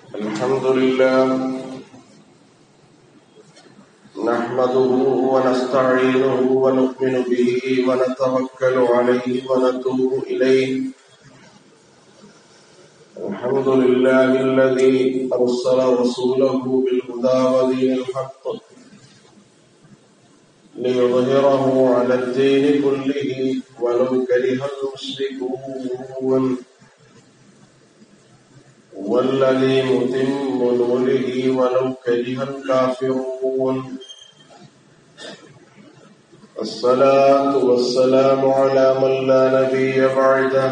الحمد لله نحمده ونستعينه ونؤمن به ونتوكل عليه ونتوب إليه الحمد لله الذي أرسل رسوله بالهدى ودين الحق ليظهره على الدين كله ولو كره المشركون والذي متم نوره ولو كره الكافرون الصلاة والسلام على من لا نبي بعده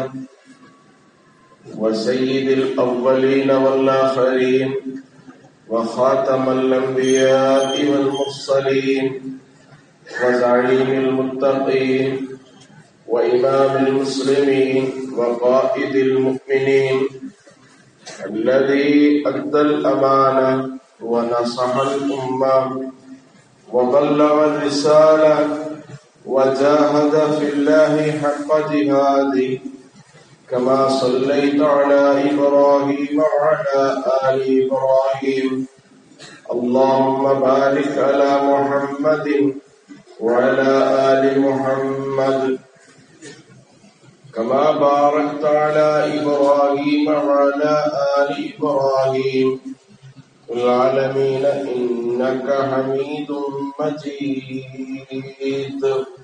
وسيد الأولين والآخرين وخاتم الأنبياء والمرسلين وزعيم المتقين وإمام المسلمين وقائد المؤمنين الذي أدى الأمانة ونصح الأمة وبلغ الرسالة وجاهد في الله حق جهاده كما صليت على إبراهيم وعلى آل إبراهيم اللهم بارك على محمد وعلى آل محمد كما باركت على إبراهيم وعلى آل إبراهيم في العالمين إنك حميد مجيد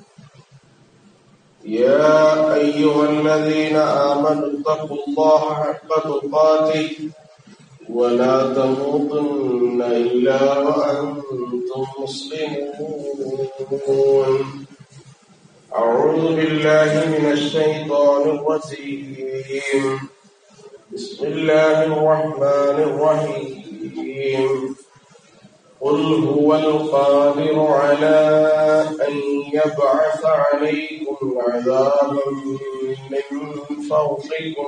يا أيها الذين آمنوا اتقوا الله حق تقاته ولا تموتن إلا وأنتم مسلمون أعوذ بالله من الشيطان الرجيم بسم الله الرحمن الرحيم قل هو القادر على أن يبعث عليكم عذابا من فوقكم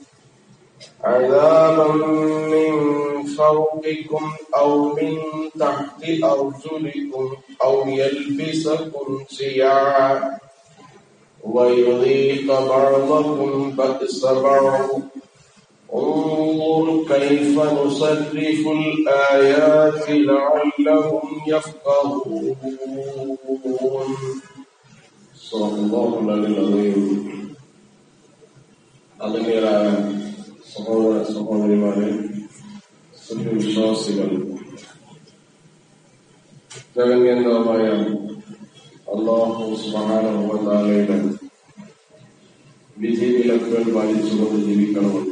عذابا من فوقكم أو من تحت أرجلكم أو يلبسكم شيعا ويذيق بعضكم بأس بعض انظر كيف نصرف الآيات لعلهم يفقهون صلى الله عليه وسلم അതിനേറായ സഹോദര സഹോദരിമാരെ സത്യവിശ്വാസികൾ ജഗന്യന്തമായ അള്ളാഹു സുബാനയുടെ വിധി വിലക്കുകൾ പാലിച്ചുകൊണ്ട് ജീവിക്കണമെന്നും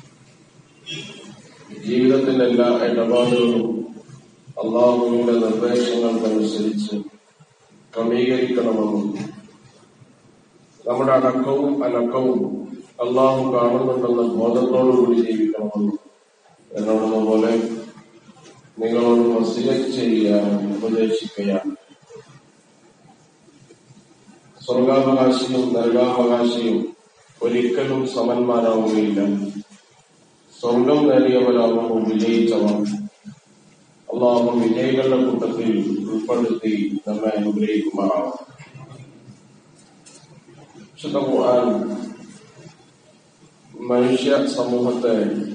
ജീവിതത്തിന്റെ എല്ലാ ഇടപാടുകളും അള്ളാഹുവിന്റെ നിർദ്ദേശങ്ങൾക്കനുസരിച്ച് ക്രമീകരിക്കണമെന്നും നമ്മുടെ അടക്കവും അനക്കവും അള്ളാഹു കാണുന്നുണ്ടെന്ന ബോധത്തോടുകൂടി ജീവിക്കണമെന്നും എന്നോടുന്ന പോലെ നിങ്ങളോട് വസിലറ്റ് ചെയ്യാൻ ഉപദേശിക്കുകയാണ് സ്വർഗാവകാശിയും നരകാവകാശിയും ഒരിക്കലും സമന്മാരാവുകയില്ല സ്വർഗം നേടിയവരാകുന്നു വിജയിച്ചവർ അള്ളാഹു വിജയികളുടെ കൂട്ടത്തിൽ ഉൾപ്പെടുത്തി നമ്മെ അനുഗ്രഹിക്കുമാറാവും വിശുദ്ധ ഖുർആൻ മനുഷ്യ സമൂഹത്തെ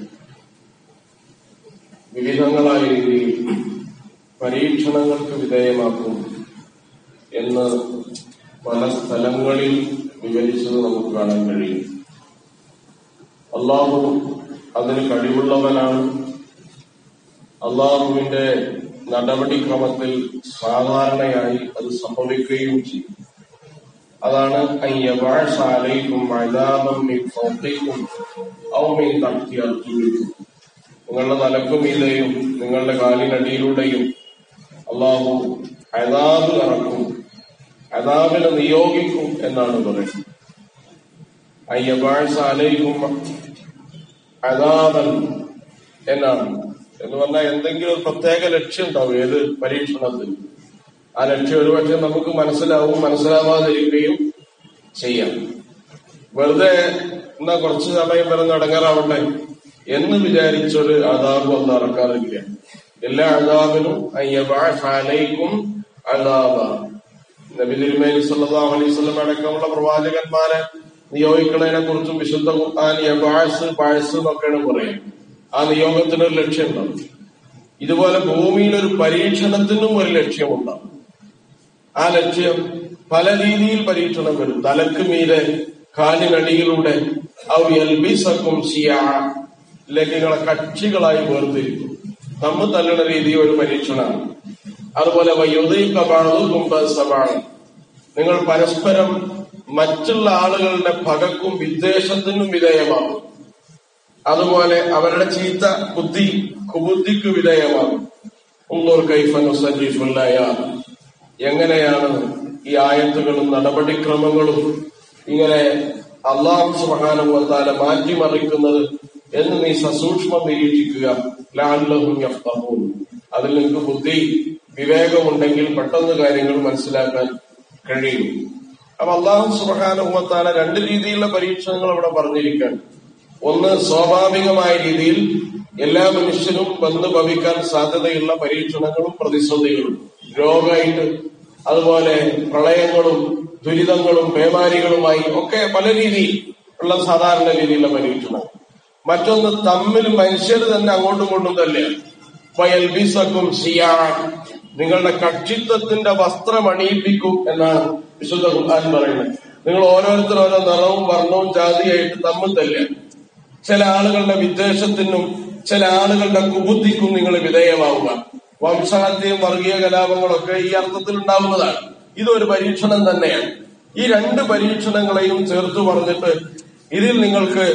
വിവിധങ്ങളായ രീതിയിൽ പരീക്ഷണങ്ങൾക്ക് വിധേയമാക്കും എന്ന് പല സ്ഥലങ്ങളിൽ വിവരിച്ചത് നമുക്ക് കാണാൻ കഴിയും അള്ളാഹു അതിന് കഴിവുള്ളവനാണ് അള്ളാഹുവിന്റെ നടപടിക്രമത്തിൽ സാധാരണയായി അത് സംഭവിക്കുകയും ചെയ്യും അതാണ് അയ്യവാഴ്സാലയ്ക്കും അഴാപം ഫൗക്കയ്ക്കും ഔമയും തട്ടി അർജുനിക്കും നിങ്ങളുടെ തലക്കും ഇതയും നിങ്ങളുടെ കാലിനടിയിലൂടെയും അള്ളാഹു അതാബ് ഇറക്കും അതാബിനെ നിയോഗിക്കും എന്നാണ് പറയുന്നത് അയ്യവാഴ്സാലയ്ക്കും അതാബൻ എന്നാണ് എന്ന് പറഞ്ഞാൽ എന്തെങ്കിലും ഒരു പ്രത്യേക ലക്ഷ്യം ഉണ്ടാവും ഏത് പരീക്ഷണത്തിൽ ആ ലക്ഷ്യം ഒരുപക്ഷെ നമുക്ക് മനസ്സിലാവും മനസ്സിലാവാതിരിക്കുകയും ചെയ്യാം വെറുതെ എന്നാ കുറച്ച് സമയം വരെ അടങ്ങാറാവട്ടെ എന്ന് വിചാരിച്ചൊരു അതാബ് ഒന്നും നടക്കാറില്ല എല്ലാ അതാബിനും അയ്യബാലയ്ക്കും അതാബ നബി തിരുമേനി സല്ലല്ലാഹു അലൈഹി വസല്ലം അടക്കമുള്ള പ്രവാചകന്മാരെ നിയോഗിക്കുന്നതിനെ കുറിച്ചും വിശുദ്ധ ഖുർആൻ യബാസ് ബാഴ്സ് എന്നൊക്കെയാണ് പറയുന്നത് ആ നിയോഗത്തിന് ഒരു ലക്ഷ്യമുണ്ടാവും ഇതുപോലെ ഭൂമിയിൽ ഒരു പരീക്ഷണത്തിനും ഒരു ലക്ഷ്യമുണ്ടാവും ആ ലക്ഷ്യം പല രീതിയിൽ പരീക്ഷണം വരും തലക്ക് മീതെ കാലിനടിയിലൂടെ ഔ എൽബിസക്കും ഷിയാ അല്ലെങ്കിൽ നിങ്ങളെ കക്ഷികളായി വേർതിരിക്കും തമ്മിൽ തല്ലുന്ന രീതി ഒരു പരീക്ഷണമാണ് അതുപോലെ വയുദീകമാണ് നിങ്ങൾ പരസ്പരം മറ്റുള്ള ആളുകളുടെ പകക്കും വിദ്വേഷത്തിനും വിധേയമാകും അതുപോലെ അവരുടെ ചീത്ത ബുദ്ധി കുബുദ്ധിക്ക് വിധേയമാകും ഉള്ളൂർ കൈഫൻ സജീഫുല്ലായ എങ്ങനെയാണ് ഈ ആയത്തുകളും നടപടിക്രമങ്ങളും ഇങ്ങനെ അള്ളാഹു സുബാനുവത്താല മാറ്റിമറിക്കുന്നത് എന്ന് നീ സസൂക്ഷ്മം നിരീക്ഷിക്കുക ലാല്ലഹും യഫ്തഹൂൻ അതിൽ നിങ്ങൾക്ക് ബുദ്ധി വിവേകമുണ്ടെങ്കിൽ പെട്ടെന്ന് കാര്യങ്ങൾ മനസ്സിലാക്കാൻ കഴിയും അപ്പൊ അള്ളാഹു സുബാനുവത്താല രണ്ട് രീതിയിലുള്ള പരീക്ഷണങ്ങൾ അവിടെ പറഞ്ഞിരിക്കുകയാണ് ഒന്ന് സ്വാഭാവികമായ രീതിയിൽ എല്ലാ മനുഷ്യനും വന്ന് ഭവിക്കാൻ സാധ്യതയുള്ള പരീക്ഷണങ്ങളും പ്രതിസന്ധികളും രോഗമായിട്ട് അതുപോലെ പ്രളയങ്ങളും ദുരിതങ്ങളും പേമാരികളുമായി ഒക്കെ പല രീതിയിൽ ഉള്ള സാധാരണ രീതിയിലുള്ള പരീക്ഷണം മറ്റൊന്ന് തമ്മിൽ മനുഷ്യർ തന്നെ അങ്ങോട്ടും ഇങ്ങോട്ടും തന്നെ വയൽബിസക്കും ഷിയാ നിങ്ങളുടെ കക്ഷിത്വത്തിന്റെ വസ്ത്രം അണിയിപ്പിക്കും എന്നാണ് വിശുദ്ധ ഖുർആൻ പറയുന്നത് നിങ്ങൾ ഓരോരുത്തർ ഓരോ നിറവും വർണ്ണവും ജാതിയായിട്ട് തമ്മിൽ തല്ലുക ചില ആളുകളുടെ വിദ്വേഷത്തിനും ചില ആളുകളുടെ കുബുദ്ധിക്കും നിങ്ങൾ വിധേയമാവുക വംശഹത്യയും വർഗീയ കലാപങ്ങളൊക്കെ ഈ അർത്ഥത്തിൽ ഉണ്ടാവുന്നതാണ് ഇതൊരു പരീക്ഷണം തന്നെയാണ് ഈ രണ്ട് പരീക്ഷണങ്ങളെയും ചേർത്ത് പറഞ്ഞിട്ട് ഇതിൽ നിങ്ങൾക്ക്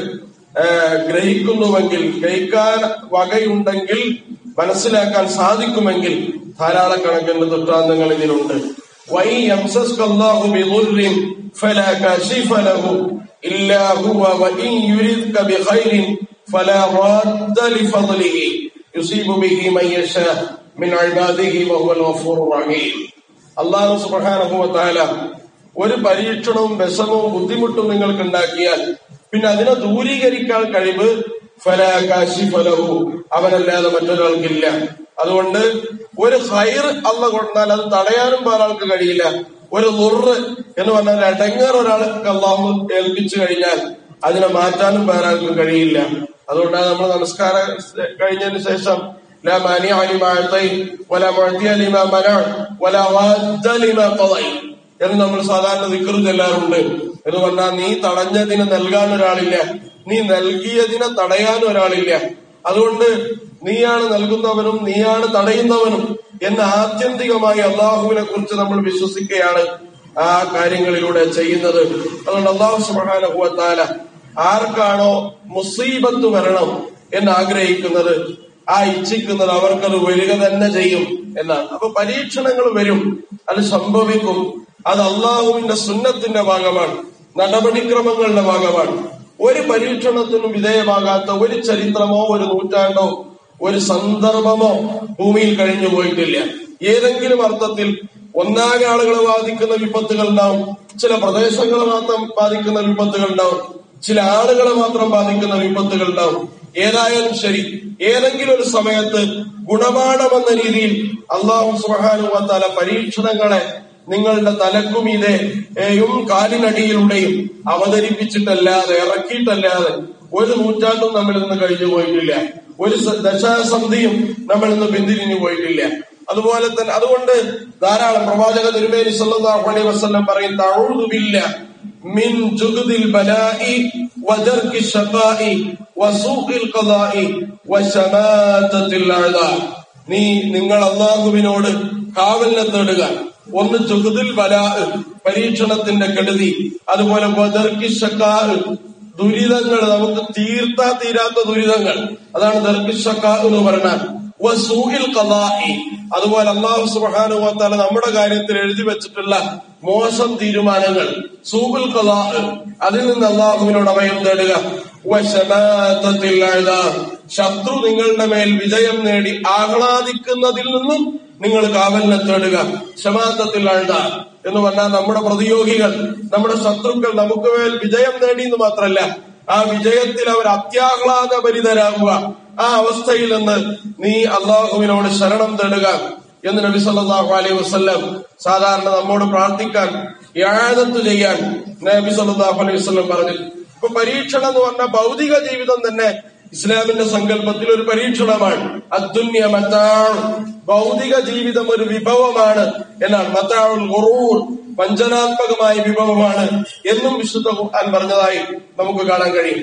ഗ്രഹിക്കുന്നുവെങ്കിൽ ഗ്രഹിക്കാൻ വകയുണ്ടെങ്കിൽ മനസ്സിലാക്കാൻ സാധിക്കുമെങ്കിൽ ധാരാളം കണക്കിന് ദൃഷ്ടാന്തങ്ങൾ ഇതിലുണ്ട് വൈ യംസസ്കല്ലാഹു ബിദുർരിൻ ഫലാ കശിഫ ലഹു ഇല്ലാ ഹുവ വഇൻ യുരിദ്ക ബിഖൈരിൻ ഫലാ റാദ്ദ ലിഫദ്ലിഹി യുസീബു ബിഹി മൻ യശാ മിൻ ഇബാദിഹി വഹുവൽ ഗഫൂറുർ റഹീം അല്ലാഹു സുബ്ഹാനഹു വ തആല ഒരു പരീക്ഷണവും വിഷമവും ബുദ്ധിമുട്ടും നിങ്ങൾക്ക് ഉണ്ടാക്കിയാൽ പിന്നെ അതിനെ ദൂരീകരിക്കാൻ കഴിവ് ഫലാകാശി ഫലഹു അവനല്ലാതെ മറ്റൊരാൾക്കില്ല അതുകൊണ്ട് ഒരു ഹൈർ അല്ല കൊണ്ടാൽ അത് തടയാനും ഒരാൾക്ക് കഴിയില്ല ഒരു നുറ് എന്ന് പറഞ്ഞാൽ അടങ്ങാൻ ഒരാൾക്ക് അള്ളാഹു ഏൽപ്പിച്ചു കഴിഞ്ഞാൽ അതിനെ മാറ്റാനും വേറാൾക്കും കഴിയില്ല അതുകൊണ്ടാണ് നമ്മൾ നമസ്കാരം കഴിഞ്ഞതിന് ശേഷം لا مانع لما أعطيت ولا معطي لما منعت ولا راد لما قضيت എന്ന് നമ്മൾ സാധാരണ ദിക്കറ് ചെല്ലാറുണ്ട് എന്ന് പറഞ്ഞാൽ നീ തടഞ്ഞതിനെ നൽകാൻ ഒരാളില്ല നീ നൽകിയതിനെ തടയാൻ ഒരാളില്ല അതുകൊണ്ട് നീയാണ് നൽകുന്നവനും നീയാണ് തടയുന്നവനും എന്ന് ആത്യന്തികമായി അള്ളാഹുവിനെ കുറിച്ച് നമ്മൾ വിശ്വസിക്കുകയാണ് ആ കാര്യങ്ങളിലൂടെ ചെയ്യുന്നത് അതുകൊണ്ട് അള്ളാഹു സുബാനുഭവത്താല ആർക്കാണോ മുസീബത്ത് വരണം എന്ന് ആഗ്രഹിക്കുന്നത് ആ ഇച്ഛിക്കുന്നത് അവർക്കത് വരിക തന്നെ ചെയ്യും എന്നാണ് അപ്പൊ പരീക്ഷണങ്ങൾ വരും അത് സംഭവിക്കും അത് അള്ളാഹുവിന്റെ സുന്നത്തിന്റെ ഭാഗമാണ് നടപടിക്രമങ്ങളുടെ ഭാഗമാണ് ഒരു പരീക്ഷണത്തിനും വിധേയമാകാത്ത ഒരു ചരിത്രമോ ഒരു നൂറ്റാണ്ടോ ഒരു സന്ദർഭമോ ഭൂമിയിൽ കഴിഞ്ഞു പോയിട്ടില്ല ഏതെങ്കിലും അർത്ഥത്തിൽ ഒന്നാകെ ആളുകളെ ബാധിക്കുന്ന വിപത്തുകൾ ഉണ്ടാവും ചില പ്രദേശങ്ങളെ മാത്രം ബാധിക്കുന്ന വിപത്തുകൾ ഉണ്ടാവും ചില ആളുകളെ മാത്രം ബാധിക്കുന്ന വിപത്തുകൾ ഉണ്ടാവും ഏതായാലും ശരി ഏതെങ്കിലും ഒരു സമയത്ത് ഗുണപാഠമെന്ന രീതിയിൽ അള്ളാഹു സുഹാനുവത്താല പരീക്ഷണങ്ങളെ നിങ്ങളുടെ തലക്കുമീതെയും കാലിനടിയിലൂടെയും അവതരിപ്പിച്ചിട്ടല്ലാതെ ഇറക്കിയിട്ടല്ലാതെ ഒരു നൂറ്റാണ്ടും നമ്മൾ ഇന്ന് കഴിഞ്ഞു പോയിട്ടില്ല ഒരു ദശാസന്ധിയും നമ്മൾ ഇന്ന് പിന്തിരിഞ്ഞു പോയിട്ടില്ല അതുപോലെ തന്നെ അതുകൊണ്ട് ധാരാളം പ്രവാചക തിരുമേനി സല്ലല്ലാഹു അലൈഹി വസല്ലം പറയും തഊദുബില്ല മിൻ ജുഗ്ദിൽ ബലാഇ വദർക്കി ശഖാഇ വസൂഖിൽ ഖദാഇ വശമാതത്തിൽ അഅദാ നീ നിങ്ങൾ അള്ളാഹുവിനോട് കാവലിനെ തേടുക ഒന്ന് ജുഗുദിൽ ബലാ പരീക്ഷണത്തിന്റെ കെടുതി അതുപോലെ ബദർക്കി ശക്കാ ദുരിതങ്ങൾ നമുക്ക് തീർത്താ തീരാത്ത ദുരിതങ്ങൾ അതാണ് ദർക്കിഷക്ക എന്ന് പറഞ്ഞാൽ വസൂഹിൽ കലാഹി അതുപോലെ അള്ളാഹു സുബാനുവത്താല നമ്മുടെ കാര്യത്തിൽ എഴുതി വെച്ചിട്ടുള്ള മോശം തീരുമാനങ്ങൾ സൂഹുൽ കലാഹ് അതിൽ നിന്ന് അള്ളാഹുവിനോട് അഭയം തേടുക വശനാത്തത്തിൽ ശത്രു നിങ്ങളുടെ മേൽ വിജയം നേടി ആഹ്ലാദിക്കുന്നതിൽ നിന്നും നിങ്ങൾ കാവലിനെ തേടുക ക്ഷമാത്തത്തിൽ അഴുത എന്ന് പറഞ്ഞാൽ നമ്മുടെ പ്രതിയോഗികൾ നമ്മുടെ ശത്രുക്കൾ നമുക്ക് മേൽ വിജയം നേടി എന്ന് മാത്രമല്ല ആ വിജയത്തിൽ അവർ അത്യാഹ്ലാദഭരിതരാകുക ആ അവസ്ഥയിൽ നിന്ന് നീ അള്ളാഹുവിനോട് ശരണം തേടുക എന്ന് നബി സല്ലല്ലാഹു അലൈഹി വസല്ലം സാധാരണ നമ്മോട് പ്രാർത്ഥിക്കാൻ യാഴത്ത് ചെയ്യാൻ നബി സല്ലല്ലാഹു അലൈഹി വസല്ലം പറഞ്ഞു ഇപ്പൊ പരീക്ഷണം എന്ന് പറഞ്ഞ ഭൗതിക ജീവിതം തന്നെ ഇസ്ലാമിന്റെ സങ്കല്പത്തിൽ ഒരു പരീക്ഷണമാണ് അദ്ദുന്യ മത്താൾ ഭൗതിക ജീവിതം ഒരു വിഭവമാണ് എന്നാണ് മത്താളുൽ ഗുറൂർ വഞ്ചനാത്മകമായ വിഭവമാണ് എന്നും വിശുദ്ധ ഖുർആൻ പറഞ്ഞതായി നമുക്ക് കാണാൻ കഴിയും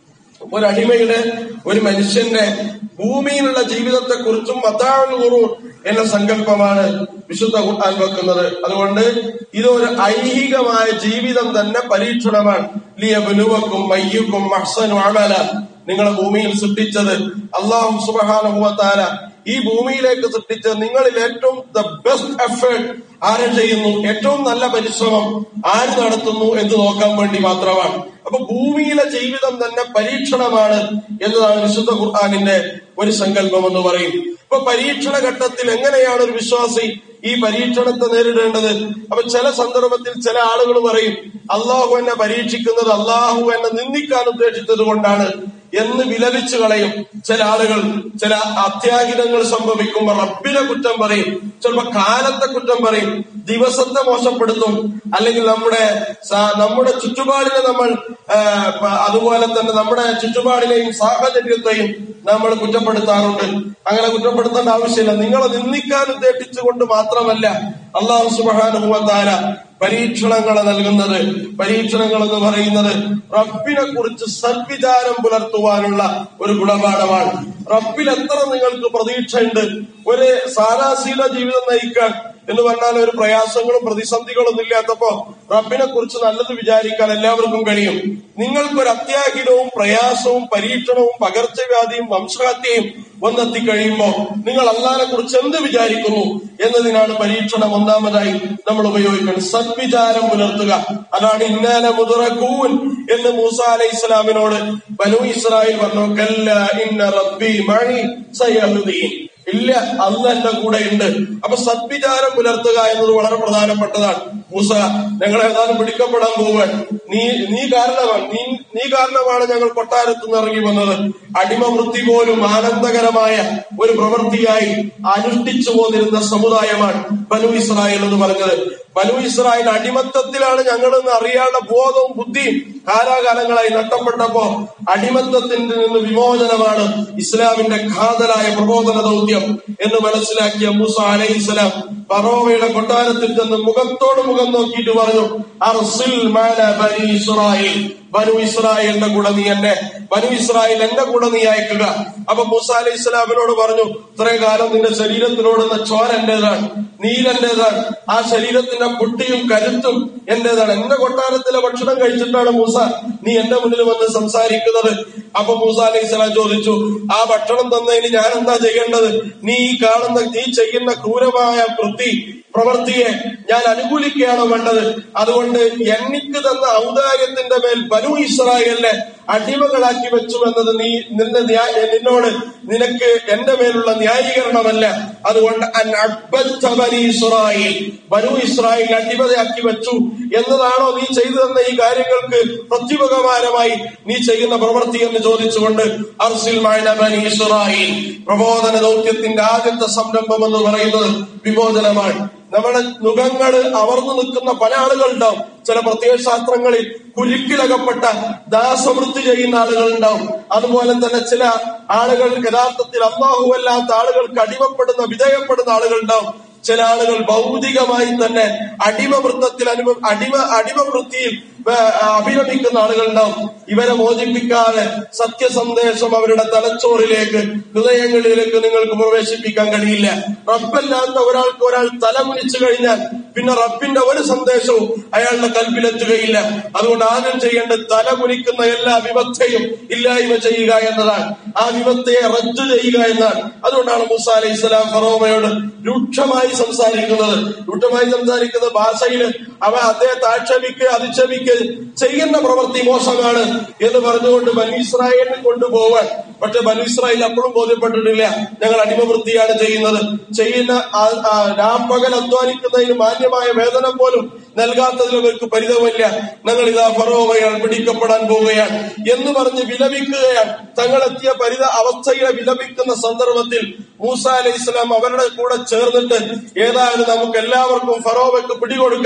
ഒരു അടിമയുടെ ഒരു മനുഷ്യന്റെ ഭൂമിയിലുള്ള ജീവിതത്തെ കുറിച്ചും മത്താവുൽ ഗുറൂർ എന്ന സങ്കല്പമാണ് വിശുദ്ധ ഖുർആൻ വെക്കുന്നത് അതുകൊണ്ട് ഇതൊരു ഐഹികമായ ജീവിതം തന്നെ പരീക്ഷണമാണ് ലിയബുലുവക്കും മയ്യുക്കും മഹ്സനു അമല നിങ്ങളെ ഭൂമിയിൽ സൃഷ്ടിച്ചത് അള്ളാഹു സുബഹാനുഭവത്താല ഈ ഭൂമിയിലേക്ക് സൃഷ്ടിച്ച നിങ്ങളിൽ ഏറ്റവും ദ ബെസ്റ്റ് എഫേർട്ട് ആര് ചെയ്യുന്നു ഏറ്റവും നല്ല പരിശ്രമം ആര് നടത്തുന്നു എന്ന് നോക്കാൻ വേണ്ടി മാത്രമാണ് അപ്പൊ ഭൂമിയിലെ ജീവിതം തന്നെ പരീക്ഷണമാണ് എന്നതാണ് വിശുദ്ധ ഖുർആാനിന്റെ ഒരു സങ്കല്പം എന്ന് പറയും ഇപ്പൊ പരീക്ഷണ ഘട്ടത്തിൽ എങ്ങനെയാണ് ഒരു വിശ്വാസി ഈ പരീക്ഷണത്തെ നേരിടേണ്ടത് അപ്പൊ ചില സന്ദർഭത്തിൽ ചില ആളുകൾ പറയും അള്ളാഹു എന്നെ പരീക്ഷിക്കുന്നത് അള്ളാഹു എന്നെ നിന്ദിക്കാൻ ഉദ്ദേശിച്ചത് കൊണ്ടാണ് എന്ന് വിലപിച്ചു കളയും ചില ആളുകൾ ചില അത്യാഹിതങ്ങൾ സംഭവിക്കുമ്പോൾ റബ്ബിനെ കുറ്റം പറയും ചിലപ്പോ കാലത്തെ കുറ്റം പറയും ദിവസത്തെ മോശപ്പെടുത്തും അല്ലെങ്കിൽ നമ്മുടെ സ- നമ്മുടെ ചുറ്റുപാടിനെ നമ്മൾ ആ, പ- അതുപോലെ തന്നെ നമ്മുടെ ചുറ്റുപാടിനെയും സാഹചര്യത്തെയും നമ്മൾ കുറ്റപ്പെടുത്താറുണ്ട് അങ്ങനെ കുറ്റപ്പെടുത്തേണ്ട ആവശ്യമില്ല നിങ്ങളെ നിന്ദിക്കാൻ ഉദ്ദേശിച്ചുകൊണ്ട് മാത്രമല്ല അള്ളാഹു സുബാനുഭവത്താല പരീക്ഷണങ്ങളെ നൽകുന്നത് പരീക്ഷണങ്ങൾ എന്ന് പറയുന്നത് റബ്ബിനെ കുറിച്ച് സദ്വിചാരം പുലർത്തുവാനുള്ള ഒരു ഗുണപാഠമാണ് റബ്ബിൽ എത്ര നിങ്ങൾക്ക് പ്രതീക്ഷയുണ്ട് ഒരു സാരാശീല ജീവിതം നയിക്കാൻ എന്ന് പറഞ്ഞാൽ ഒരു പ്രയാസങ്ങളും പ്രതിസന്ധികളൊന്നും ഇല്ലാത്തപ്പോ റബ്ബിനെ കുറിച്ച് നല്ലത് വിചാരിക്കാൻ എല്ലാവർക്കും കഴിയും നിങ്ങൾക്കൊരു അത്യാഹിതവും പ്രയാസവും പരീക്ഷണവും പകർച്ചവ്യാധിയും വംശഹത്യയും വന്നെത്തി കഴിയുമ്പോ നിങ്ങൾ അള്ളാഹിനെ കുറിച്ച് എന്ത് വിചാരിക്കുന്നു എന്നതിനാണ് പരീക്ഷണം ഒന്നാമതായി നമ്മൾ ഉപയോഗിക്കുന്നത് സദ്വിചാരം പുലർത്തുക അതാണ് ഇന്നാല മുതറക്കൂൻ എന്ന് മൂസ അലൈഹി ഇസ്ലാമിനോട് ബനു ഇസ്രായേൽ പറഞ്ഞു കല്ല ഇന്ന റബ്ബി മണി സയഹുദീൻ ഇല്ല അന്ന് എന്റെ കൂടെ ഉണ്ട് അപ്പൊ സദ്വിചാരം പുലർത്തുക എന്നത് വളരെ പ്രധാനപ്പെട്ടതാണ് മൂസ ഞങ്ങൾ ഏതാനും പിടിക്കപ്പെടാൻ പോവാൻ നീ നീ കാരണമാണ് നീ നീ കാരണമാണ് ഞങ്ങൾ കൊട്ടാരത്ത് നിന്ന് ഇറങ്ങി വന്നത് അടിമവൃത്തി പോലും ആനന്ദകരമായ ഒരു പ്രവൃത്തിയായി അനുഷ്ഠിച്ചു പോന്നിരുന്ന സമുദായമാണ് ബനു ഇസ്രായേൽ എന്ന് പറഞ്ഞത് ബനു ഇസ്രായേൽ അടിമത്തത്തിലാണ് ഞങ്ങളെന്ന് അറിയാനുള്ള ബോധവും ബുദ്ധിയും കാലാകാലങ്ങളായി നഷ്ടപ്പെട്ടപ്പോ അടിമത്തത്തിന്റെ നിന്ന് വിമോചനമാണ് ഇസ്ലാമിന്റെ ഘാതലായ പ്രബോധന ദൗത്യം എന്ന് മനസ്സിലാക്കിയ മൂസ അലൈഹി ഇസ്ലാം പറോവയുടെ കൊട്ടാരത്തിൽ ചെന്ന് മുഖത്തോട് മുഖം നോക്കിയിട്ട് പറഞ്ഞു അർസിൽ മാന ബനി ഇസ്രായേൽ ബനു ഇസ്രായേലിന്റെ കൂടെ നീ എന്നെ ബനു ഇസ്രായേൽ എന്റെ കൂടെ നീ അയക്കുക അപ്പൊ മൂസ അലൈഹി ഇസ്ലാമിനോട് പറഞ്ഞു ഇത്രയും കാലം നിന്റെ ശരീരത്തിനോടുന്ന ചോര എന്റേതാണ് നീരെന്റേതാണ് ആ ശരീരത്തിന്റെ പുട്ടിയും കരുത്തും എന്റേതാണ് എന്റെ കൊട്ടാരത്തിലെ ഭക്ഷണം കഴിച്ചിട്ടാണ് മൂസ നീ എന്റെ മുന്നിൽ വന്ന് സംസാരിക്കുന്നത് അപ്പൊ മൂസ അലൈഹി സ്വലാം ചോദിച്ചു ആ ഭക്ഷണം തന്നതിന് ഞാൻ എന്താ ചെയ്യേണ്ടത് നീ ഈ കാണുന്ന നീ ചെയ്യുന്ന ക്രൂരമായ വൃത്തി പ്രവൃത്തിയെ ഞാൻ അനുകൂലിക്കുകയാണോ വേണ്ടത് അതുകൊണ്ട് എനിക്ക് തന്ന ഔദാര്യത്തിന്റെ മേൽ ബനു ഇസ്രായേലിനെ അടിമകളാക്കി വെച്ചു എന്നത് നീ നിന്റെ ന്യായ- നിന്നോട് നിനക്ക് എന്റെ മേലുള്ള ന്യായീകരണമല്ല അതുകൊണ്ട് അൻ അബ്ബത്ത ബനി ഇസ്രായേൽ ബനു ഇസ്രായേൽ അടിമതയാക്കി വെച്ചു എന്നതാണോ നീ ചെയ്തു തന്ന ഈ കാര്യങ്ങൾക്ക് പ്രത്യുപകാരമായി നീ ചെയ്യുന്ന പ്രവൃത്തി എന്ന് ചോദിച്ചുകൊണ്ട് അർസിൽ മഴ ബനി ഇസ്രായേൽ പ്രബോധന ദൗത്യത്തിന്റെ ആദ്യത്തെ സംരംഭം എന്ന് പറയുന്നത് വിമോചനമാണ് നമ്മുടെ നുഖങ്ങൾ അവർന്നു നിൽക്കുന്ന പല ആളുകളുണ്ടാവും ചില പ്രത്യേക ശാസ്ത്രങ്ങളിൽ കുരുക്കിലകപ്പെട്ട ദാസവൃത്തി ചെയ്യുന്ന ആളുകളുണ്ടാവും അതുപോലെ തന്നെ ചില ആളുകൾ യഥാർത്ഥത്തിൽ അള്ളാഹുവല്ലാത്ത ആളുകൾക്ക് അടിമപ്പെടുന്ന വിധേയപ്പെടുന്ന ആളുകളുണ്ടാവും ചില ആളുകൾ ഭൗതികമായി തന്നെ അടിമവൃത്തത്തിൽ അനുഭവ അടിമ അടിമവൃത്തിയിൽ ഏ, അഭിരമിക്കുന്ന ആളുകളുണ്ടാവും ഇവരെ മോചിപ്പിക്കാതെ സത്യസന്ദേശം അവരുടെ തലച്ചോറിലേക്ക് ഹൃദയങ്ങളിലേക്ക് നിങ്ങൾക്ക് പ്രവേശിപ്പിക്കാൻ കഴിയില്ല റബ്ബല്ലാത്ത ഒരാൾക്ക് ഒരാൾ തലമുനിച്ചു കഴിഞ്ഞാൽ പിന്നെ റബ്ബിന്റെ ഒരു സന്ദേശവും അയാളുടെ കൽപ്പിലെത്തുകയില്ല അതുകൊണ്ട് ആദ്യം ചെയ്യേണ്ടത് തലമുനിക്കുന്ന എല്ലാ വിവക്തയും ഇല്ലായ്മ ചെയ്യുക എന്നതാണ് ആ വിവക്തയെ റദ്ദു ചെയ്യുക എന്നാണ് അതുകൊണ്ടാണ് മൂസ അലൈഹി സ്വലാം ഫറോമയോട് രൂക്ഷമായി സംസാരിക്കുന്നത് രൂക്ഷമായി സംസാരിക്കുന്ന ഭാഷയിൽ അവ അദ്ദേഹത്തെ ആക്ഷേപിക്കുക അധിക്ഷേപിക്കുക ചെയ്യുന്ന പ്രവൃത്തി മോശമാണ് എന്ന് പറഞ്ഞുകൊണ്ട് ബനു ഇസ്രായേലിനെ കൊണ്ടുപോവാൻ പക്ഷെ ബനു ഇസ്രായേൽ അപ്പോഴും ബോധ്യപ്പെട്ടിട്ടില്ല ഞങ്ങൾ അടിമവൃത്തിയാണ് ചെയ്യുന്നത് ചെയ്യുന്ന ആ- ആ രാപ്പകൽ അധ്വാനിക്കുന്നതിന് മാന്യമായ വേതനം പോലും നൽകാത്തതിൽ അവർക്ക് പരിതമില്ല ഞങ്ങൾ ഇതാ ഫറോവയാൽ പിടിക്കപ്പെടാൻ പോവുകയാണ് എന്ന് പറഞ്ഞ് വിലപിക്കുകയാണ് തങ്ങളെത്തിയ പരിത അവസ്ഥയിലെ വിലപിക്കുന്ന സന്ദർഭത്തിൽ മൂസ അലൈഹി ഇസ്ലാം അവരുടെ കൂടെ ചേർന്നിട്ട് ഏതായാലും നമുക്ക് എല്ലാവർക്കും ഫറോവയ്ക്ക് പിടികൊടുക്കാൻ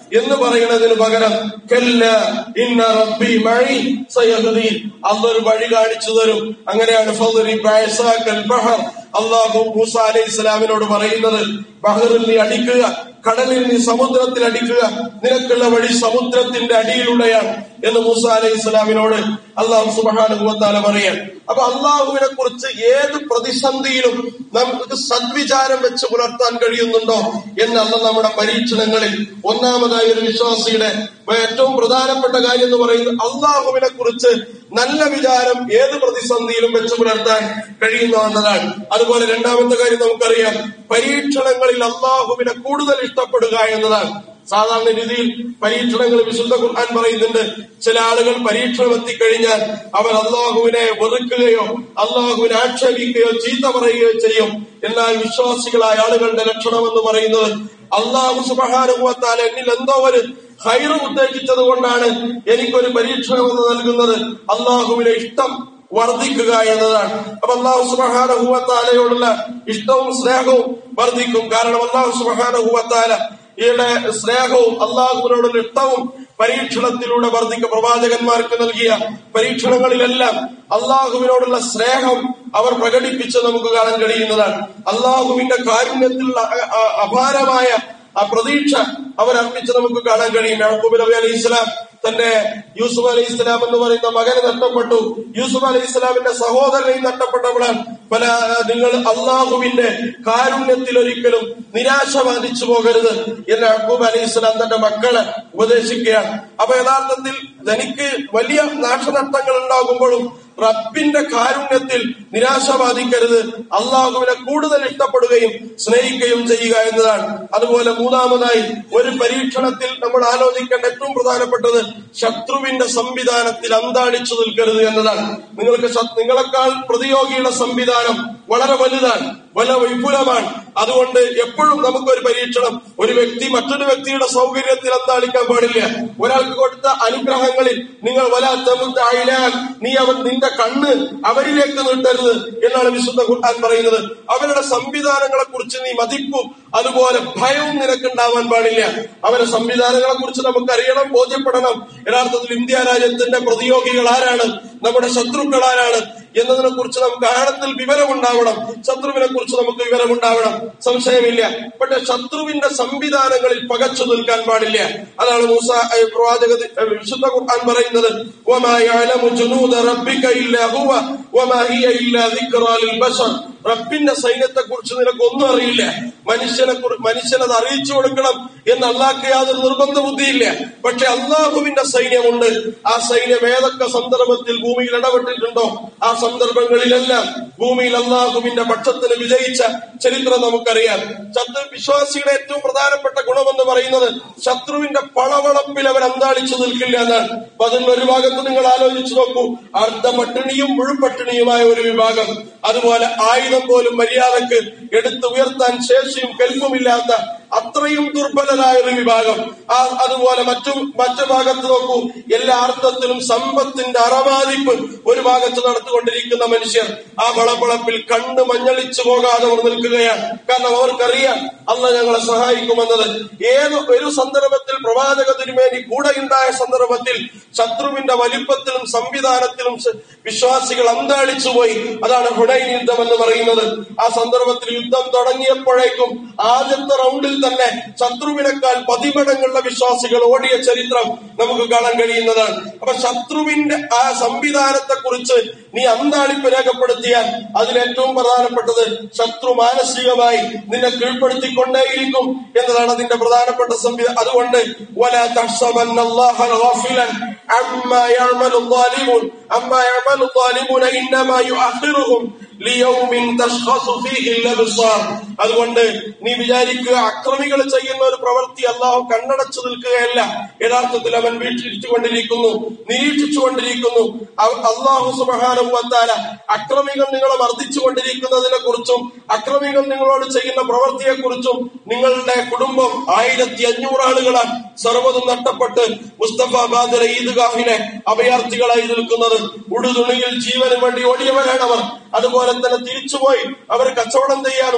എന്ന് പറയുന്നതിന് പകരം കല്ല ഇന്ന റബ്ബി മഴി സയഹദീൻ അള്ളൊരു വഴി കാണിച്ചു തരും അങ്ങനെയാണ് ഫദ്രി ബഅസാക്കൽ ബഹർ അള്ളാഹു മൂസ അലൈഹി ഇസ്ലാമിനോട് പറയുന്നത് ബഹറിൽ നീ അടിക്കുക കടലിൽ നീ സമുദ്രത്തിൽ അടിക്കുക നിനക്കുള്ള വഴി സമുദ്രത്തിന്റെ അടിയിലൂടെയാണ് എന്ന് മൂസ അലൈഹി ഇസ്ലാമിനോട് അള്ളാഹു സുബാനുഭവത്താല പറയാൻ അപ്പൊ അള്ളാഹുവിനെ കുറിച്ച് ഏത് പ്രതിസന്ധിയിലും നമുക്ക് സദ്വിചാരം വെച്ച് പുലർത്താൻ കഴിയുന്നുണ്ടോ എന്നല്ല നമ്മുടെ പരീക്ഷണങ്ങളിൽ ഒന്നാമതായി ഒരു വിശ്വാസിയുടെ ഏറ്റവും പ്രധാനപ്പെട്ട കാര്യം എന്ന് പറയുന്നത് അള്ളാഹുവിനെ കുറിച്ച് നല്ല വിചാരം ഏത് പ്രതിസന്ധിയിലും വെച്ച് പുലർത്താൻ കഴിയുന്നു എന്നതാണ് അതുപോലെ രണ്ടാമത്തെ കാര്യം നമുക്കറിയാം പരീക്ഷണങ്ങളിൽ അള്ളാഹുവിനെ കൂടുതൽ ഇഷ്ടപ്പെടുക എന്നതാണ് സാധാരണ രീതിയിൽ പരീക്ഷണങ്ങൾ വിശുദ്ധ ഖുർആൻ പറയുന്നുണ്ട് ചില ആളുകൾ പരീക്ഷണം എത്തിക്കഴിഞ്ഞാൽ അവർ അള്ളാഹുവിനെ വെറുക്കുകയോ അള്ളാഹുവിനെ ആക്ഷേപിക്കുകയോ ചീത്ത പറയുകയോ ചെയ്യും എന്നാൽ വിശ്വാസികളായ ആളുകളുടെ ലക്ഷണം എന്ന് പറയുന്നത് അള്ളാഹു സുബഹാനുഭവത്താൽ എന്നിൽ എന്തോ ഒരു ഹൈറ് ഉദ്ദേശിച്ചത് കൊണ്ടാണ് എനിക്കൊരു പരീക്ഷണം എന്ന് നൽകുന്നത് അള്ളാഹുവിനെ ഇഷ്ടം വർദ്ധിക്കുക എന്നതാണ് അപ്പൊ അള്ളാഹു സുബഹാനുഭവത്താലയോടുള്ള ഇഷ്ടവും സ്നേഹവും വർദ്ധിക്കും കാരണം അള്ളാഹു സുബഹാനുഭവത്താല ഈയുടെ സ്നേഹവും അള്ളാഹുവിനോടുള്ള ഇഷ്ടവും പരീക്ഷണത്തിലൂടെ വർദ്ധിക്ക പ്രവാചകന്മാർക്ക് നൽകിയ പരീക്ഷണങ്ങളിലെല്ലാം അള്ളാഹുവിനോടുള്ള സ്നേഹം അവർ പ്രകടിപ്പിച്ച് നമുക്ക് കാണാൻ കഴിയുന്നതാണ് അള്ളാഹുവിന്റെ കാരുണ്യത്തിലുള്ള അ- അ- അപാരമായ ആ പ്രതീക്ഷ അവർ അർപ്പിച്ച് നമുക്ക് കാണാൻ കഴിയും യാക്കൂബ് നബി അലൈഹി ഇസ്ലാം തന്റെ യൂസുഫ് അലൈഹി ഇസ്ലാം എന്ന് പറയുന്ന മകന് നഷ്ടപ്പെട്ടു യൂസുഫ് അലൈഹി ഇസ്ലാമിന്റെ സഹോദരനെയും നഷ്ടപ്പെട്ടപ്പോഴാണ് പല നിങ്ങൾ അള്ളാഹുവിന്റെ കാരുണ്യത്തിൽ ഒരിക്കലും നിരാശ ബാധിച്ചു പോകരുത് എന്ന് യാക്കൂബ് അലൈഹി ഇസ്ലാം തന്റെ മക്കളെ ഉപദേശിക്കുകയാണ് അപ്പൊ യഥാർത്ഥത്തിൽ തനിക്ക് വലിയ നാശനഷ്ടങ്ങൾ ഉണ്ടാകുമ്പോഴും റബ്ബിന്റെ കാരുണ്യത്തിൽ നിരാശ ബാധിക്കരുത് അള്ളാഹുവിനെ കൂടുതൽ ഇഷ്ടപ്പെടുകയും സ്നേഹിക്കുകയും ചെയ്യുക എന്നതാണ് അതുപോലെ മൂന്നാമതായി ഒരു പരീക്ഷണത്തിൽ നമ്മൾ ആലോചിക്കേണ്ട ഏറ്റവും പ്രധാനപ്പെട്ടത് ശത്രുവിന്റെ സംവിധാനത്തിൽ അന്താടിച്ചു നിൽക്കരുത് എന്നതാണ് നിങ്ങൾക്ക് ശ- നിങ്ങളെക്കാൾ പ്രതിയോഗിയുടെ സംവിധാനം വളരെ വലുതാണ് വല വിപുലമാണ് അതുകൊണ്ട് എപ്പോഴും നമുക്കൊരു പരീക്ഷണം ഒരു വ്യക്തി മറ്റൊരു വ്യക്തിയുടെ സൗകര്യത്തിൽ അന്താളിക്കാൻ പാടില്ല ഒരാൾക്ക് കൊടുത്ത അനുഗ്രഹങ്ങളിൽ നിങ്ങൾ വല തെമുത്തായാൽ നീ അവൻ നിന്റെ കണ്ണ് അവരിലേക്ക് നീട്ടരുത് എന്നാണ് വിശുദ്ധ ഖുർആൻ പറയുന്നത് അവരുടെ സംവിധാനങ്ങളെ കുറിച്ച് നീ മതിപ്പും അതുപോലെ ഭയവും നിനക്കുണ്ടാവാൻ പാടില്ല അവരുടെ സംവിധാനങ്ങളെ കുറിച്ച് നമുക്കറിയണം ബോധ്യപ്പെടണം യഥാർത്ഥത്തിൽ ഇന്ത്യ രാജ്യത്തിന്റെ പ്രതിയോഗികൾ ആരാണ് നമ്മുടെ ശത്രുക്കൾ ആരാണ് എന്നതിനെ കുറിച്ച് നമുക്ക് ആഴത്തിൽ വിവരമുണ്ടാവണം ശത്രുവിനെ കുറിച്ച് നമുക്ക് വിവരമുണ്ടാവണം സംശയമില്ല പക്ഷെ ശത്രുവിന്റെ സംവിധാനങ്ങളിൽ പകച്ചു നിൽക്കാൻ പാടില്ല അതാണ് മൂസ ഏ, പ്രവാചക ഏ, വിശുദ്ധ ഖുർആൻ പറയുന്നത് وَمَا يَعْلَمُ جُنُودَ رَبِّكَ إِلَّا هُوَ وَمَا هِيَ إِلَّا ذِكْرَى لِلْبَشَرِ റബ്ബിന്റെ സൈന്യത്തെ കുറിച്ച് നിനക്ക് ഒന്നും അറിയില്ല മനുഷ്യനെ കുറി- മനുഷ്യനത് അറിയിച്ചു കൊടുക്കണം എന്ന് അള്ളാഹ്ക്ക് യാതൊരു നിർബന്ധ ബുദ്ധിയില്ല പക്ഷെ അള്ളാഹുവിന്റെ സൈന്യമുണ്ട് ആ സൈന്യം ഏതൊക്കെ സന്ദർഭത്തിൽ ഭൂമിയിൽ ഇടപെട്ടിട്ടുണ്ടോ ആ സന്ദർഭങ്ങളിലെല്ലാം ഭൂമിയിൽ അള്ളാഹുവിന്റെ പക്ഷത്തിന് വിജയിച്ച ചരിത്രം നമുക്കറിയാം ശത്രു വിശ്വാസിയുടെ ഏറ്റവും പ്രധാനപ്പെട്ട ഗുണമെന്ന് പറയുന്നത് ശത്രുവിന്റെ പളവളപ്പിൽ അവർ അന്താളിച്ചു നിൽക്കില്ല എന്നാണ് അപ്പൊ അതിൽ ഒരു ഭാഗത്ത് നിങ്ങൾ ആലോചിച്ചു നോക്കൂ അർദ്ധപട്ടിണിയും മുഴുപട്ടിണിയുമായ ഒരു വിഭാഗം അതുപോലെ ആയുധം പോലും മര്യാദക്ക് എടുത്തുയർത്താൻ ശേഷിയും കെൽപ്പുമില്ലാത്ത അത്രയും ദുർബലരായ ഒരു വിഭാഗം ആ അതുപോലെ മറ്റു മറ്റു ഭാഗത്ത് നോക്കൂ എല്ലാ അർത്ഥത്തിലും സമ്പത്തിന്റെ അറമാദിപ്പ് ഒരു ഭാഗത്ത് നടത്തിക്കൊണ്ടിരിക്കുന്ന മനുഷ്യർ ആ വളപ്പളപ്പിൽ കണ്ണ് മഞ്ഞളിച്ചു പോകാതെ അവർ നിൽക്കുകയാണ് കാരണം അവർക്കറിയാം അല്ല ഞങ്ങളെ സഹായിക്കുമെന്നത് ഏത് ഒരു സന്ദർഭത്തിൽ പ്രവാചക തിരുമേനി കൂടെയുണ്ടായ സന്ദർഭത്തിൽ ശത്രുവിന്റെ വലിപ്പത്തിലും സംവിധാനത്തിലും ശ- വിശ്വാസികൾ അന്താളിച്ചു പോയി അതാണ് ഹുണൈൻ യുദ്ധം എന്ന് പറയുന്നത് ആ സന്ദർഭത്തിൽ യുദ്ധം തുടങ്ങിയപ്പോഴേക്കും ആദ്യത്തെ റൗണ്ടിൽ തന്നെ ശത്രുവിനേക്കാൾ പതിമടങ്ങുള്ള വിശ്വാസികൾ ഓടിയ ചരിത്രം നമുക്ക് കാണാൻ കഴിയുന്നതാണ് അപ്പൊ ശത്രുവിന്റെ ആ സംവിധാനത്തെ കുറിച്ച് നീ അന്താളിപ്പ് രേഖപ്പെടുത്തിയാൽ അതിലേറ്റവും പ്രധാനപ്പെട്ടത് ശത്രു മാനസികമായി നിന്നെ കീഴ്പ്പെടുത്തിക്കൊണ്ടേയിരിക്കും എന്നതാണ് അതിന്റെ പ്രധാനപ്പെട്ട സംവിധാനം അതുകൊണ്ട് ولا تحسبن الله غافلا عما يعمل الظالمون عما يعمل الظالمون انما يؤخرهم ليوم تشخص فيه الابصار അതുകൊണ്ട് നീ വിചാരിക്കുക അക്രമികൾ ചെയ്യുന്ന ഒരു പ്രവൃത്തി അള്ളാഹു കണ്ണടച്ചു നിൽക്കുകയല്ല യഥാർത്ഥത്തിൽ അവൻ വീക്ഷിച്ചുകൊണ്ടിരിക്കുന്നു നിരീക്ഷിച്ചുകൊണ്ടിരിക്കുന്നു അവ- അള്ളാഹു സുബഹാനുവത്താല അക്രമികൾ നിങ്ങളെ മർദ്ദിച്ചുകൊണ്ടിരിക്കുന്നതിനെ കുറിച്ചും അക്രമികൾ നിങ്ങളോട് ചെയ്യുന്ന പ്രവൃത്തിയെ കുറിച്ചും നിങ്ങളുടെ കുടുംബം ആയിരത്തി അഞ്ഞൂറ് ആളുകളാണ് സർവ്വതും നഷ്ടപ്പെട്ട് മുസ്തഫാബാദിലെ ഈദ്ഗാഹിലെ അഭയാർത്ഥികളായി നിൽക്കുന്നത് ഉടുതുണിയിൽ ജീവന് വേണ്ടി ഓടിയവരാണ് അവർ അതുപോലെ തന്നെ തിരിച്ചുപോയി അവർ കച്ചവടം ചെയ്യാൻ ഉന്തുവണ്ടി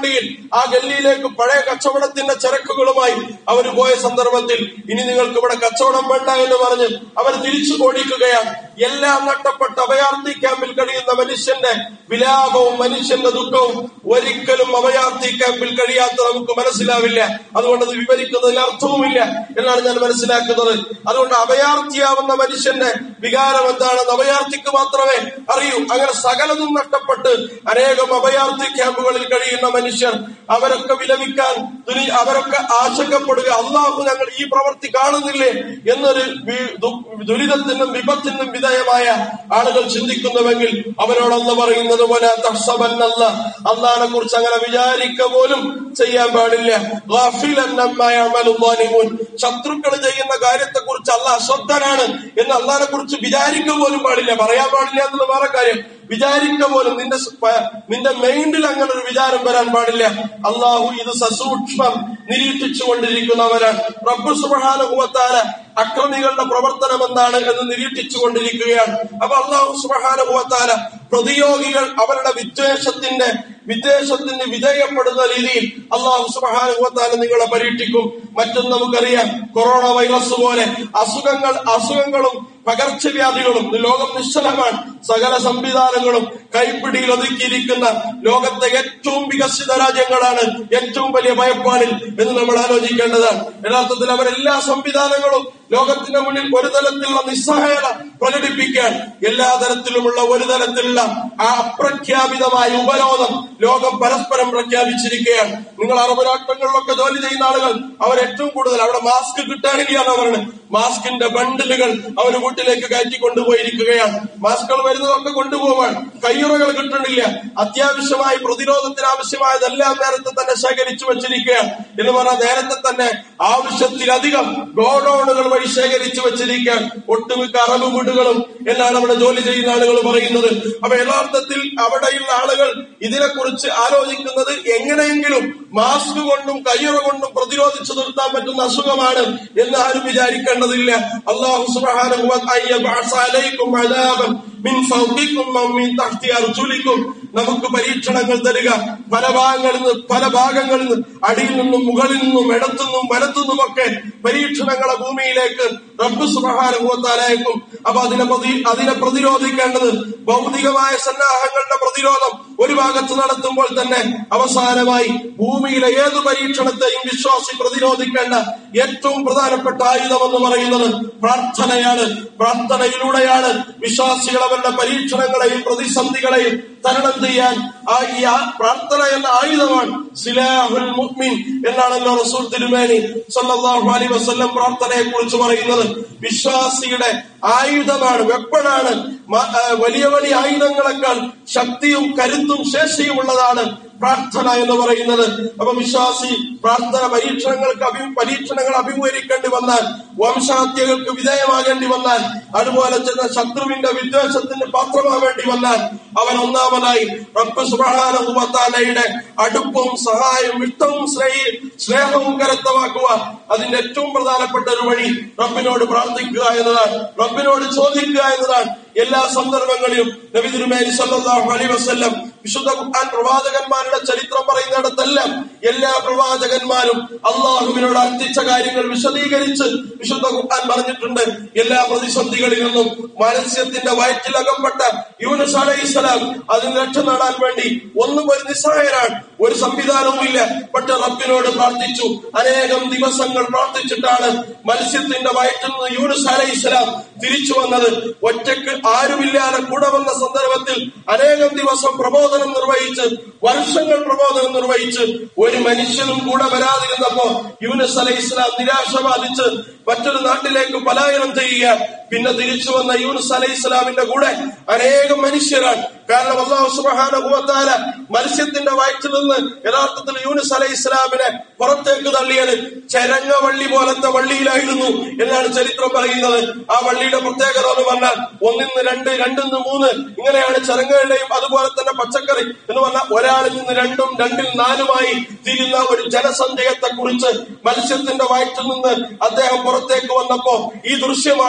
ഗല്ലിയിൽ ആ ഗല്ലിയിലേക്ക് പഴയ കച്ചവടത്തിന്റെ ചരക്കുകളുമായി അവർ പോയ സന്ദർഭത്തിൽ ഇനി നിങ്ങൾക്ക് ഇവിടെ കച്ചവടം വേണ്ട എന്ന് പറഞ്ഞ് അവർ തിരിച്ചു ഓടിക്കുകയാണ് എല്ലാം നഷ്ടപ്പെട്ട അഭയാർത്ഥി ക്യാമ്പിൽ കഴിയുന്ന മനുഷ്യന്റെ വിലാപവും മനുഷ്യന്റെ ദുഃഖവും ഒരിക്കലും അഭയാർത്ഥി ക്യാമ്പിൽ കഴിയാത്ത നമുക്ക് മനസ്സിലാവില്ല അതുകൊണ്ട് അത് വിവരിക്കുന്നതിൽ അർത്ഥവുമില്ല എന്നാണ് ഞാൻ മനസ്സിലാക്കുന്നത് അതുകൊണ്ട് അഭയാർത്ഥിയാവുന്ന മനുഷ്യന്റെ വികാരം എന്താണെന്ന് അഭയാർത്ഥിക്ക് മാത്രമേ അറിയൂ അങ്ങനെ സകലതും നഷ്ടപ്പെട്ട് അനേകം അഭയാർത്ഥി ക്യാമ്പുകളിൽ കഴിയുന്ന മനുഷ്യർ അവരൊക്കെ വിലപിക്കാൻ ദുരി അവരൊക്കെ ആശങ്കപ്പെടുക അള്ളാഹു ഞങ്ങൾ ഈ പ്രവൃത്തി കാണുന്നില്ലേ എന്നൊരു വി- ദു- ദുരിതത്തിനും വിപത്തിനും വിധേയമായ ആളുകൾ ചിന്തിക്കുന്നുവെങ്കിൽ അവരോടൊന്ന് പറയുന്നത് പോലെ തഹ്സബന്നല്ല അള്ളാഹിനെ കുറിച്ച് അങ്ങനെ വിചാരിക്ക പോലും ചെയ്യാൻ പാടില്ല ഗാഫിലൻ അമ്മാ യഅമലു ളാലിമൂൻ. ശത്രുക്കൾ ചെയ്യുന്ന കാര്യത്തെ കുറിച്ച് അല്ല അശ്രദ്ധനാണ് എന്ന് അള്ളാഹിനെ കുറിച്ച് വിചാരിക്ക പോലും പാടില്ല പറയാൻ പാടില്ല എന്നുള്ള വേറെ കാര്യം വിചാരിക്ക പോലും നിന്റെ സ് പ- നിന്റെ മൈൻഡിൽ അങ്ങനെ ഒരു വിചാരം വരാൻ പാടില്ല അള്ളാഹു ഇത് സസൂക്ഷ്മം നിരീക്ഷിച്ചു കൊണ്ടിരിക്കുന്നവരാണ് റബ്ബു സുബഹാനുഭവത്താല അക്രമികളുടെ പ്രവർത്തനം എന്താണ് എന്ന് നിരീക്ഷിച്ചു കൊണ്ടിരിക്കുകയാണ് അപ്പൊ അള്ളാഹു സുബഹാനുഭവത്താല പ്രതിയോഗികൾ അവരുടെ വിദ്വേഷത്തിന്റെ വിദ്വേഷത്തിന് വിധേയപ്പെടുന്ന രീതിയിൽ അള്ളാഹു സുബഹാനുഭവത്താല നിങ്ങളെ പരീക്ഷിക്കും മറ്റും നമുക്കറിയാം കൊറോണ വൈറസ് പോലെ അസുഖങ്ങൾ അസുഖങ്ങളും പകർച്ചവ്യാധികളും ഇന്ന് ലോകം നിശ്ചലമാണ് സകല സംവിധാനങ്ങളും കൈപ്പിടിയിൽ ഒതുക്കിയിരിക്കുന്ന ലോകത്തെ ഏറ്റവും വികസിത രാജ്യങ്ങളാണ് ഏറ്റവും വലിയ ഭയപ്പാടിൽ എന്ന് നമ്മൾ ആലോചിക്കേണ്ടതാണ് യഥാർത്ഥത്തിൽ അവരെല്ലാ സംവിധാനങ്ങളും ലോകത്തിന്റെ മുന്നിൽ ഒരു തരത്തിലുള്ള നിസ്സഹായത പ്രകടിപ്പിക്കാൻ എല്ലാ തരത്തിലുമുള്ള ഒരു തരത്തിലുള്ള ആ അപ്രഖ്യാപിതമായ ഉപരോധം ലോകം പരസ്പരം പ്രഖ്യാപിച്ചിരിക്കുകയാണ് നിങ്ങൾ അറബ് രാഷ്ട്രങ്ങളിലൊക്കെ ജോലി ചെയ്യുന്ന ആളുകൾ അവർ ഏറ്റവും കൂടുതൽ അവിടെ മാസ്ക് കിട്ടാനില്ല എന്ന് പറയുന്നത് മാസ്കിന്റെ ബണ്ടിലുകൾ അവർ വീട്ടിലേക്ക് കയറ്റി കൊണ്ടുപോയിരിക്കുകയാണ് മാസ്കുകൾ വരുന്നതൊക്കെ കൊണ്ടുപോവാൻ കയ്യുറകൾ കിട്ടണില്ല അത്യാവശ്യമായി പ്രതിരോധത്തിന് ആവശ്യമായതെല്ലാം നേരത്തെ തന്നെ ശേഖരിച്ചു വച്ചിരിക്കുകയാണ് എന്ന് പറഞ്ഞാൽ നേരത്തെ തന്നെ ആവശ്യത്തിലധികം ഗോഡൌണുകൾ വഴി ശേഖരിച്ചു വച്ചിരിക്കാൻ ഒട്ടുമിക്ക അറബ് വീടുകളും എന്നാണ് അവിടെ ജോലി ചെയ്യുന്ന ആളുകൾ പറയുന്നത് അപ്പൊ യഥാർത്ഥത്തിൽ അവിടെയുള്ള ആളുകൾ ഇതിനെക്കുറിച്ച് ആലോചിക്കുന്നത് എങ്ങനെയെങ്കിലും മാസ്ക് കൊണ്ടും കയ്യുറ കൊണ്ടും പ്രതിരോധിച്ചു നിർത്താൻ പറ്റുന്ന അസുഖമാണ് എന്ന് ആരും വിചാരിക്കേണ്ടതില്ല അള്ളാഹു സുബ്ഹാനഹു വ തആല ബഅസ അലൈക്കും അദാബൻ മിൻ ഫൗഖിക്കും വ മിൻ തഹ്തി അർജുലിക്കും നമുക്ക് പരീക്ഷണങ്ങൾ തരിക പല ഭാഗങ്ങളിൽ നിന്ന് പല ഭാഗങ്ങളിൽ നിന്ന് അടിയിൽ നിന്നും മുകളിൽ നിന്നും ഇടത്തുനിന്നും വലത്തുനിന്നുമൊക്കെ പരീക്ഷണങ്ങളെ ഭൂമിയിലേക്ക് റബ്ബ് സുബഹാനുഭവത്താലയക്കും അപ്പൊ അതിനെ പ്രതി- അതിനെ പ്രതിരോധിക്കേണ്ടത് ഭൗതികമായ സന്നാഹങ്ങളുടെ പ്രതിരോധം ഒരു ഭാഗത്ത് നടത്തുമ്പോൾ തന്നെ അവസാനമായി ഭൂമിയിലെ ഏത് പരീക്ഷണത്തെയും വിശ്വാസി പ്രതിരോധിക്കേണ്ട ഏറ്റവും പ്രധാനപ്പെട്ട ആയുധം എന്ന് പറയുന്നത് പ്രാർത്ഥനയാണ് പ്രാർത്ഥനയിലൂടെയാണ് വിശ്വാസികൾ അവരുടെ പരീക്ഷണങ്ങളെയും പ്രതിസന്ധികളെയും തരണം ചെയ്യാൻ ആ ഈ ആ പ്രാർത്ഥന എന്ന ആയുധമാണ് സിലാഹുൽ മുഅ്മിൻ എന്നാണല്ലോ റസൂൽ തിരുമേനി സല്ലല്ലാഹു അലൈഹി വസല്ലം പ്രാർത്ഥനയെ കുറിച്ച് പറയുന്നത് വിശ്വാസിയുടെ ആയുധമാണ് വെപ്പണാണ് മ- ആ, വലിയ വലിയ ആയുധങ്ങളെക്കാൾ ശക്തിയും കരുത്തും ശേഷിയുമുള്ളതാണ് പ്രാർത്ഥന എന്ന് പറയുന്നത് അപ്പൊ വിശ്വാസി പ്രാർത്ഥന പരീക്ഷണങ്ങൾക്ക് അഭി പരീക്ഷണങ്ങൾ അഭിമുഖീകരിക്കേണ്ടി വന്നാൽ വംശഹത്യകൾക്ക് വിധേയമാകേണ്ടി വന്നാൽ അതുപോലെ തന്നെ ശത്രുവിന്റെ വിദ്വേഷത്തിന് പാത്രമാവേണ്ടി വന്നാൽ അവൻ ഒന്നാമതായി റബ്ബ് സുബ്ഹാനഹു വ തആലയുടെ അടുപ്പവും സഹായവും ഇഷ്ടവും സ്നേഹി സ്നേഹവും കരസ്ഥമാക്കുക അതിന്റെ ഏറ്റവും പ്രധാനപ്പെട്ട ഒരു വഴി റബ്ബിനോട് പ്രാർത്ഥിക്കുക എന്നതാണ് റബ്ബിനോട് ചോദിക്കുക എന്നതാണ് എല്ലാ സന്ദർഭങ്ങളിലും നബി തിരുമേനി സല്ലല്ലാഹു അലൈഹി വസല്ലം വിശുദ്ധ ഖുർആൻ പ്രവാചകന്മാരുടെ ചരിത്രം പറയുന്നിടത്തെല്ലാം എല്ലാ പ്രവാചകന്മാരും അള്ളാഹുവിനോട് അർത്ഥിച്ച കാര്യങ്ങൾ വിശദീകരിച്ച് വിശുദ്ധ ഖുർആൻ പറഞ്ഞിട്ടുണ്ട് എല്ലാ പ്രതിസന്ധികളിൽ നിന്നും മത്സ്യത്തിന്റെ വയറ്റിലകപ്പെട്ട യൂനുസ് അലൈഹിസ്സലാം അതിന് രക്ഷ നേടാൻ വേണ്ടി ഒന്നും ഒരു നിസ്സഹായരാണ് ഒരു സംവിധാനവുമില്ല പക്ഷെ റബ്ബിനോട് പ്രാർത്ഥിച്ചു അനേകം ദിവസങ്ങൾ പ്രാർത്ഥിച്ചിട്ടാണ് മത്സ്യത്തിന്റെ വയറ്റിൽ നിന്ന് യൂനുസ് അലൈഹിസ്സലാം തിരിച്ചു വന്നത് ഒറ്റക്ക് ആരുമില്ലാതെ കൂടെ വന്ന സന്ദർഭത്തിൽ അനേകം ദിവസം പ്രബോധനം നിർവഹിച്ച് വർഷങ്ങൾ പ്രബോധനം നിർവഹിച്ച് ഒരു മനുഷ്യനും കൂടെ വരാതിരുന്നപ്പോ യൂനുസ് അലൈഹി ഇസ്ലാം നിരാശ ബാധിച്ച് മറ്റൊരു നാട്ടിലേക്ക് പലായനം ചെയ്യുക പിന്നെ തിരിച്ചു വന്ന യൂനുസ് അലൈഹി ഇസ്ലാമിന്റെ കൂടെ അനേകം മനുഷ്യരാണ് കാരണം അള്ളാഹു സുബഹാനുഭവത്താല മത്സ്യത്തിന്റെ വയറ്റിൽ നിന്ന് യഥാർത്ഥത്തിൽ യൂനുസ് അലൈഹി ഇസ്ലാമിനെ പുറത്തേക്ക് തള്ളിയത് ചരങ്ങ വള്ളി പോലത്തെ വള്ളിയിലായിരുന്നു എന്നാണ് ചരിത്രം പറയുന്നത് ആ വള്ളിയുടെ പ്രത്യേകത എന്ന് പറഞ്ഞാൽ ഒന്നിന്ന് രണ്ട് രണ്ടിന്ന് മൂന്ന് ഇങ്ങനെയാണ് ചരങ്ങകളുടെയും അതുപോലെ തന്നെ പച്ചക്കറി എന്ന് പറഞ്ഞാൽ ഒരാളിൽ നിന്ന് രണ്ടും രണ്ടിൽ നാലുമായി തിരിയുന്ന ഒരു ജനസഞ്ചയത്തെ കുറിച്ച് മത്സ്യത്തിന്റെ വയറ്റിൽ നിന്ന് അദ്ദേഹം പുറത്തേക്ക് വന്നപ്പോ ഈ ദൃശ്യമാണ് ആദ്യം കാണുന്നത്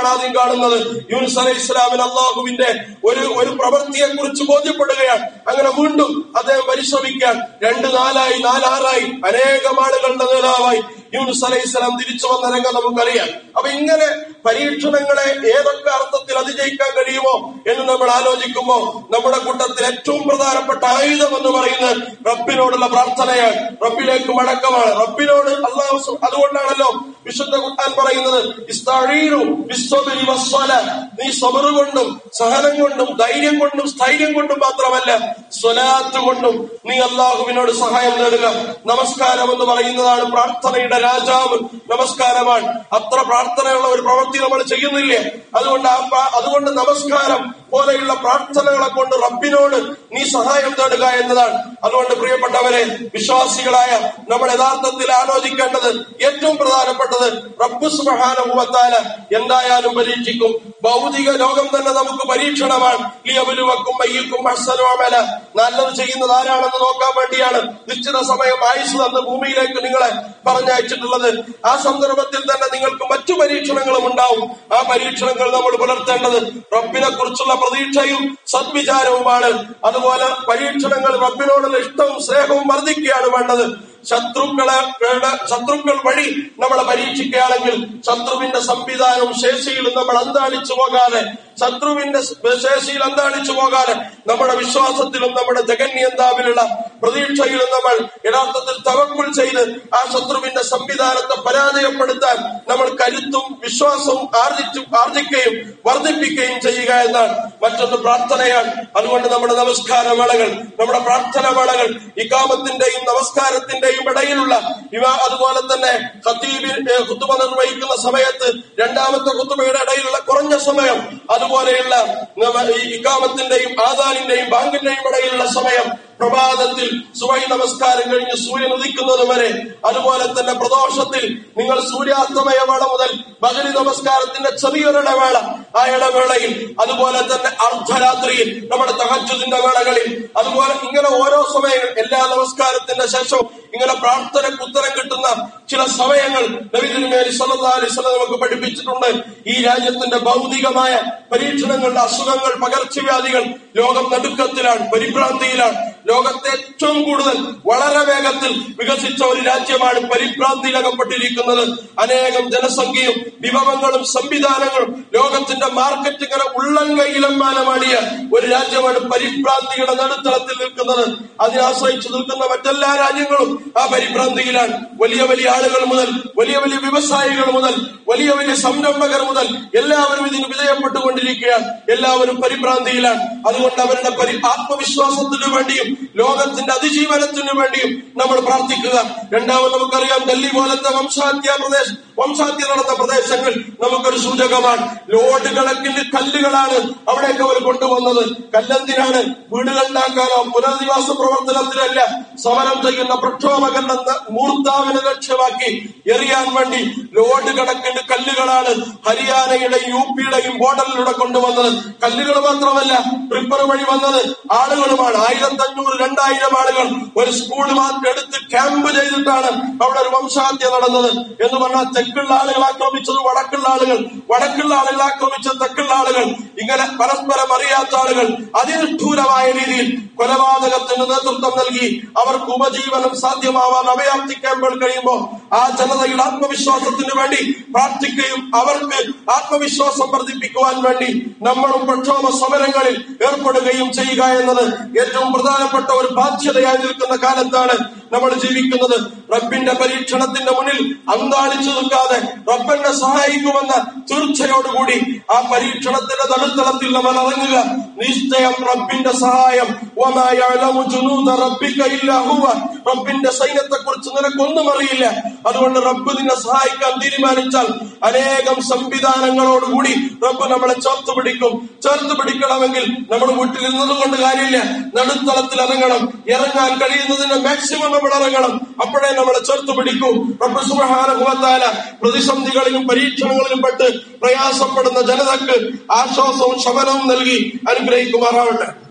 കാണുന്നത് യൂനുസ് അലൈഹി ഇസ്ലാമിന് അള്ളാഹുവിന്റെ ഒരു ഒരു പ്രവൃത്തിയെ കുറിച്ച് ബോധ്യപ്പെടുകയാണ് അങ്ങനെ വീണ്ടും അദ്ദേഹം പരിശ്രമിക്കാൻ രണ്ട് നാലായി നാലാറായി അനേകം ആളുകളുടെ നേതാവായി യൂനുസ് അലൈഹി ഇസ്ലാം തിരിച്ചു വന്ന രംഗം നമുക്കറിയാം അപ്പൊ ഇങ്ങനെ പരീക്ഷണങ്ങളെ ഏതൊക്കെ അർത്ഥത്തിൽ അതിജയിക്കാൻ കഴിയുമോ എന്ന് നമ്മൾ ആലോചിക്കുമ്പോ നമ്മുടെ കൂട്ടത്തിൽ ഏറ്റവും പ്രധാനപ്പെട്ട ആയുധം എന്ന് പറയുന്നത് റബ്ബിനോടുള്ള പ്രാർത്ഥനയാണ് റബ്ബിലേക്ക് മടക്കമാണ് റബ്ബിനോട് അള്ളാഹു സു- അതുകൊണ്ടാണല്ലോ വിശുദ്ധ ഖുർആൻ പറയുന്നത് ഇസ്തഈനു ബിസ്സബ്രി വസ്സല. നീ സബർ കൊണ്ടും സഹനം കൊണ്ടും ധൈര്യം കൊണ്ടും സ്ഥൈര്യം കൊണ്ടും മാത്രമല്ല സ്വലാത്ത് കൊണ്ടും നീ അള്ളാഹുവിനോട് സഹായം നേടുക നമസ്കാരം എന്ന് പറയുന്നതാണ് പ്രാർത്ഥനയുടെ രാജാവ് നമസ്കാരമാണ് അത്ര പ്രാർത്ഥനയുള്ള ഒരു പ്രവൃത്തി നമ്മൾ ചെയ്യുന്നില്ല അതുകൊണ്ട് ആ പ്രാ- അതുകൊണ്ട് നമസ്കാരം പോലെയുള്ള പ്രാർത്ഥനകളെ കൊണ്ട് റബ്ബിനോട് നീ സഹായം തേടുക എന്നതാണ് അതുകൊണ്ട് പ്രിയപ്പെട്ടവരെ വിശ്വാസികളായ നമ്മൾ യഥാർത്ഥത്തിൽ ആലോചിക്കേണ്ടത് ഏറ്റവും പ്രധാനപ്പെട്ടത് റബ്ബ് സുബഹാനുഭവത്താല എന്തായാലും പരീക്ഷിക്കും ഭൗതിക ലോകം തന്നെ നമുക്ക് പരീക്ഷണമാണ് ലിയബലുവക്കും മയ്യക്കും അഹ്സനുമല നല്ലത് ചെയ്യുന്നത് ആരാണെന്ന് നോക്കാൻ വേണ്ടിയാണ് നിശ്ചിത സമയം ആയുസ് തന്ന് ഭൂമിയിലേക്ക് നിങ്ങളെ പറഞ്ഞയച്ചിട്ടുള്ളത് ആ സന്ദർഭത്തിൽ തന്നെ നിങ്ങൾക്ക് മറ്റു പരീക്ഷണങ്ങളും ഉണ്ടാവും ആ പരീക്ഷണങ്ങൾ നമ്മൾ പുലർത്തേണ്ടത് റബ്ബിനെ കുറിച്ചുള്ള പ്രതീക്ഷയും സദ്വിചാരവുമാണ് അതുപോലെ പരീക്ഷണങ്ങൾ റബ്ബിനോടുള്ള ഇഷ്ടവും സ്നേഹവും വർദ്ധിക്കുകയാണ് വേണ്ടത് ശത്രുക്കളെ കളുടെ- ശത്രുക്കൾ വഴി നമ്മളെ പരീക്ഷിക്കുകയാണെങ്കിൽ ശത്രുവിന്റെ സംവിധാനവും ശേഷിയിലും നമ്മൾ അന്താളിച്ചു പോകാതെ ശത്രുവിന്റെ ശേഷിയിൽ അന്താളിച്ചു പോകാതെ നമ്മുടെ വിശ്വാസത്തിലും നമ്മുടെ ജഗന്യന്താവിലുള്ള പ്രതീക്ഷയിലും നമ്മൾ യഥാർത്ഥത്തിൽ തവക്കുൾ ചെയ്ത് ആ ശത്രുവിന്റെ സംവിധാനത്തെ പരാജയപ്പെടുത്താൻ നമ്മൾ കരുത്തും വിശ്വാസവും ആർജിച്ചു ആർജിക്കുകയും വർദ്ധിപ്പിക്കുകയും ചെയ്യുക എന്നാണ് മറ്റൊന്ന് പ്രാർത്ഥനയാണ് അതുകൊണ്ട് നമ്മുടെ നമസ്കാര വേളകൾ നമ്മുടെ പ്രാർത്ഥന വേളകൾ ഇക്കാമത്തിന്റെയും നമസ്കാരത്തിന്റെയും ഇടയിലുള്ള ഇവ അതുപോലെ തന്നെ ഖത്തീബിൽ ഏഹ്, ഖുത്തുബ നിർവഹിക്കുന്ന സമയത്ത് രണ്ടാമത്തെ ഖുത്തുബയുടെ ഇടയിലുള്ള കുറഞ്ഞ സമയം അതുപോലെയുള്ള നമ്മ- ഈ ഇക്കാമത്തിന്റെയും ആദാനിന്റെയും ബാങ്കിന്റെയും ഇടയിലുള്ള സമയം പ്രഭാതത്തിൽ സുവൈ നമസ്കാരം കഴിഞ്ഞ് സൂര്യൻ ഉദിക്കുന്നത് വരെ അതുപോലെ തന്നെ പ്രദോഷത്തിൽ നിങ്ങൾ സൂര്യാസ്തമയ വേള മുതൽ ബദരി നമസ്കാരത്തിന്റെ ചെറിയൊരു ഇടവേള ആ ഇടവേളയിൽ അതുപോലെ തന്നെ അർദ്ധരാത്രിയിൽ നമ്മുടെ തഹജുദിന്റെ വേളകളിൽ അതുപോലെ ഇങ്ങനെ ഓരോ സമയങ്ങൾ എല്ലാ നമസ്കാരത്തിന്റെ ശേഷവും ഇങ്ങനെ പ്രാർത്ഥനയ്ക്ക് ഉത്തരം കിട്ടുന്ന ചില സമയങ്ങൾ നബിദിനുമേലി സല്ലല്ലാഹു അലൈഹി വസല്ലം നമുക്ക് പഠിപ്പിച്ചിട്ടുണ്ട് ഈ രാജ്യത്തിന്റെ ഭൗതികമായ പരീക്ഷണങ്ങളുടെ അസുഖങ്ങൾ പകർച്ചവ്യാധികൾ ലോകം നടുക്കത്തിലാണ് പരിഭ്രാന്തിയിലാണ് ലോകത്തെ ഏറ്റവും കൂടുതൽ വളരെ വേഗത്തിൽ വികസിച്ച ഒരു രാജ്യമാണ് പരിഭ്രാന്തിയിലകപ്പെട്ടിരിക്കുന്നത് അനേകം ജനസംഖ്യയും വിഭവങ്ങളും സംവിധാനങ്ങളും ലോകത്തിന്റെ മാർക്കറ്റ് ഇങ്ങനെ ഉള്ളംകൈയിലമ്മാനമാടിയ ഒരു രാജ്യമാണ് പരിഭ്രാന്തിയുടെ നടുത്തളത്തിൽ നിൽക്കുന്നത് അതിനെ ആശ്രയിച്ചു നിൽക്കുന്ന മറ്റെല്ലാ രാജ്യങ്ങളും ആ പരിഭ്രാന്തിയിലാണ് വലിയ വലിയ ആളുകൾ മുതൽ വലിയ വലിയ വ്യവസായികൾ മുതൽ വലിയ വലിയ സംരംഭകർ മുതൽ എല്ലാവരും ഇതിന് വിധേയപ്പെട്ടുകൊണ്ടിരിക്കുകയാണ് എല്ലാവരും പരിഭ്രാന്തിയിലാണ് അതുകൊണ്ട് അവരുടെ പരി ആത്മവിശ്വാസത്തിനു വേണ്ടിയും ലോകത്തിന്റെ അതിജീവനത്തിനു വേണ്ടിയും നമ്മൾ പ്രാർത്ഥിക്കുക രണ്ടാമത് നമുക്കറിയാം ഡൽഹി പോലത്തെ വംശഹത്യാ പ്രദേശം വംശഹത്യ നടന്ന പ്രദേശങ്ങൾ നമുക്കൊരു സൂചകമാണ് ലോഡ് കണക്കിന് കല്ലുകളാണ് അവിടേക്ക് അവർ കൊണ്ടുവന്നത് കല്ലെന്തിനാണ് വീടുകൾ ഉണ്ടാക്കാനോ പുനരധിവാസ പ്രവർത്തനത്തിനല്ല സമരം ചെയ്യുന്ന പ്രക്ഷോഭകരുടെ ന- മൂർത്താവിനെ ലക്ഷ്യമാക്കി എറിയാൻ വേണ്ടി ലോഡ് കണക്കിന് കല്ലുകളാണ് ഹരിയാനയുടെയും യു പിയുടെയും ബോർഡറിലൂടെ കൊണ്ടുവന്നത് കല്ലുകൾ മാത്രമല്ല ട്രിപ്പർ വഴി വന്നത് ആളുകളുമാണ് ആയിരത്തി അഞ്ഞൂറ് രണ്ടായിരം ആളുകൾ ഒരു സ്കൂൾ മാത്രം എടുത്ത് ക്യാമ്പ് ചെയ്തിട്ടാണ് അവിടെ ഒരു വംശഹത്യ നടന്നത് എന്ന് പറഞ്ഞാൽ തെക്കുള്ള ആളുകൾ ആക്രമിച്ചത് വടക്കുള്ള ആളുകൾ വടക്കുള്ള ആളുകൾ ആക്രമിച്ചത് തെക്കുള്ള ആളുകൾ ഇങ്ങനെ പരസ്പരം അറിയാത്ത ആളുകൾ അതിനിഷ്ഠൂരമായ രീതിയിൽ കൊലപാതകത്തിന് നേതൃത്വം നൽകി അവർക്ക് ഉപജീവനം സാധ്യമാവാൻ അഭയാർത്ഥി ക്യാമ്പുകൾ കഴിയുമ്പോൾ ആ ജനതയുടെ ആത്മവിശ്വാസത്തിന് വേണ്ടി പ്രാർത്ഥിക്കുകയും അവർക്ക് ആത്മവിശ്വാസം വർദ്ധിപ്പിക്കുവാൻ വേണ്ടി നമ്മളും പ്രക്ഷോഭ സമരങ്ങളിൽ ഏർപ്പെടുകയും ചെയ്യുക എന്നത് ഏറ്റവും പ്രധാനപ്പെട്ട ഒരു ബാധ്യതയായി നിൽക്കുന്ന കാലത്താണ് നമ്മൾ ജീവിക്കുന്നത് റബ്ബിന്റെ പരീക്ഷണത്തിന്റെ മുന്നിൽ അന്താളിച്ചു നിൽക്കാതെ റബ്ബെന്നെ സഹായിക്കുമെന്ന തീർച്ചയോടുകൂടി ആ പരീക്ഷണത്തിന്റെ നടുത്തളത്തിൽ നമ്മൾ ഇറങ്ങുക നിശ്ചയം റബ്ബിന്റെ സഹായം വമാ യഅലമു ജുനൂദ റബ്ബിക ഇല്ലാ ഹുവ റബ്ബിന്റെ സൈന്യത്തെ കുറിച്ച് നിനക്കൊന്നും അറിയില്ല അതുകൊണ്ട് റബ്ബ് നിന്നെ സഹായിക്കാൻ തീരുമാനിച്ചാൽ അനേകം സംവിധാനങ്ങളോടുകൂടി റബ്ബ് നമ്മളെ ചേർത്ത് പിടിക്കും ചേർത്ത് പിടിക്കണമെങ്കിൽ നമ്മൾ വീട്ടിൽ നിന്നതുകൊണ്ട് കാര്യമില്ല നടുത്തളത്തിൽ ഇറങ്ങണം ഇറങ്ങാൻ കഴിയുന്നതിന്റെ മാക്സിമം നമ്മൾ ഇറങ്ങണം അപ്പോഴേ നമ്മളെ ചേർത്ത് പിടിക്കൂ റബ്ബ് സുബ്ഹാനഹുവതആല പ്രതിസന്ധികളിലും പരീക്ഷണങ്ങളിലും പെട്ട് പ്രയാസപ്പെടുന്ന ജനതക്ക് ആശ്വാസവും ശമനവും നൽകി അനുഗ്രഹിക്കുമാറാവട്ടെ